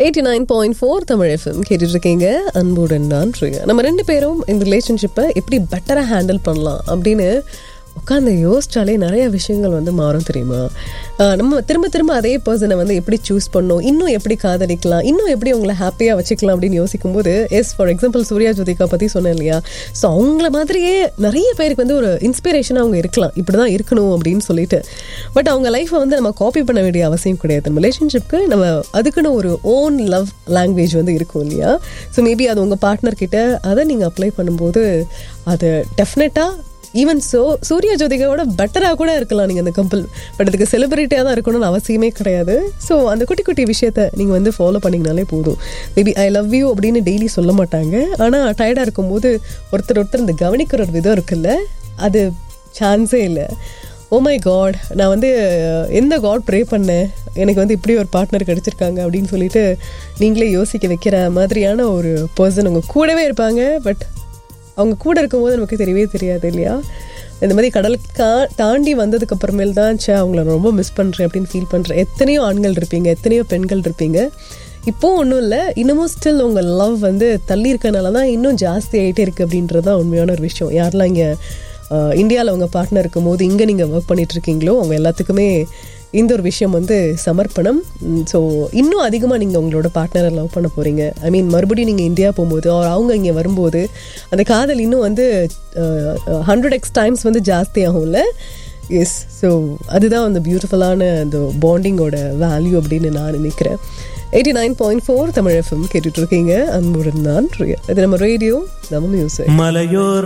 Eighty nine point four Tamil FM கேட்டுட்டு இருக்கீங்க அன்புடன் நான் பிரியா நம்ம ரெண்டு பேரும் இந்த ரிலேஷன்ஷிப்பை எப்படி பெட்டராக ஹேண்டில் பண்ணலாம் அப்படின்னு உட்காந்து யோசிச்சாலே நிறைய விஷயங்கள் வந்து மாறும் தெரியுமா ஆஹ் நம்ம திரும்ப திரும்ப அதே பர்சனை வந்து எப்படி சூஸ் பண்ணணும் இன்னும் எப்படி காதலிக்கலாம் இன்னும் எப்படி உங்களை ஹாப்பியாக வச்சுக்கலாம் அப்படின்னு யோசிக்கும்போது yes for example Suriya Jyothika பற்றி சொன்னேன் இல்லையா ஸோ அவங்கள மாதிரியே நிறைய பேருக்கு வந்து ஒரு இன்ஸ்பிரேஷனாக அவங்க இருக்கலாம் இப்படி தான் இருக்கணும் அப்படின்னு சொல்லிட்டு பட் அவங்க லைஃப்பை வந்து நம்ம காப்பி பண்ண வேண்டிய அவசியம் கிடையாது நம்ம ரிலேஷன்ஷிப்க்கு நம்ம அதுக்குன்னு ஒரு ஓன் லவ் லாங்குவேஜ் வந்து இருக்கும் இல்லையா ஸோ மேபி அது உங்கள் பார்ட்னர் கிட்ட அதை நீங்கள் அப்ளை பண்ணும்போது அது டெஃபினட்டாக ஈவன் சோ சூர்யா ஜோதிகாவோட பெட்டராக கூட இருக்கலாம் நீங்கள் அந்த கம்பல் பட் அதுக்கு செலிபிரிட்டியாக தான் இருக்கணும்னு அவசியமே கிடையாது ஸோ அந்த குட்டி குட்டி விஷயத்த நீங்கள் வந்து ஃபாலோ பண்ணிங்கனாலே போதும் மேபி ஐ லவ் யூ அப்படின்னு டெய்லி சொல்ல மாட்டாங்க ஆனால் டயர்டாக இருக்கும்போது ஒருத்தர் ஒருத்தர் இந்த கவனிக்கிற ஒரு விதம் இருக்குல்ல அது சான்ஸே இல்லை ஓ மை காட் நான் வந்து எந்த காட் ப்ரே பண்ணேன் எனக்கு வந்து இப்படி ஒரு பார்ட்னர் கிடச்சிருக்காங்க அப்படின்னு சொல்லிட்டு நீங்களே யோசிக்க வைக்கிற மாதிரியான ஒரு பர்சன் உங்கள் கூடவே இருப்பாங்க பட் அவங்க கூட இருக்கும்போது நமக்கு தெரியவே தெரியாது இல்லையா இந்த மாதிரி கடல் கா தாண்டி வந்ததுக்கு அப்புறமேல் தான் சே அவங்கள நான் ரொம்ப மிஸ் பண்ணுறேன் அப்படின்னு ஃபீல் பண்ணுறேன் எத்தனையோ ஆண்கள் இருப்பீங்க எத்தனையோ பெண்கள் இருப்பீங்க இப்போ ஒன்றும் இல்லை இன்னமும் ஸ்டில் உங்கள் லவ் வந்து தள்ளி இருக்கனால தான் இன்னும் ஜாஸ்தி ஆகிட்டே இருக்குது அப்படின்றது தான் உண்மையான ஒரு விஷயம் யாரெல்லாம் இங்கே இந்தியாவில் உங்கள் பார்ட்னர் இருக்கும்போது இங்கே நீங்கள் ஒர்க் பண்ணிட்டு இருக்கீங்களோ அவங்க எல்லாத்துக்குமே இந்த ஒரு விஷயம் வந்து சமர்ப்பணம் ஸோ இன்னும் அதிகமாக நீங்கள் உங்களோட பார்ட்னரை லவ் பண்ண போகிறீங்க ஐ மீன் மறுபடியும் நீங்கள் இந்தியா போகும்போது or அவங்க இங்கே வரும்போது அந்த காதல் இன்னும் வந்து ஹண்ட்ரட் எக்ஸ் டைம்ஸ் வந்து ஜாஸ்தி ஆகும்ல எஸ் ஸோ அதுதான் அந்த பியூட்டிஃபுல்லான அந்த பாண்டிங்கோட வேல்யூ அப்படின்னு நான் நினைக்கிறேன் eighty nine point four Tamil FM கேட்டுட்ருக்கீங்க அன்புடன் நான் ரியா. இது நம்ம ரேடியோ நம்ம மியூசிக் மலையோர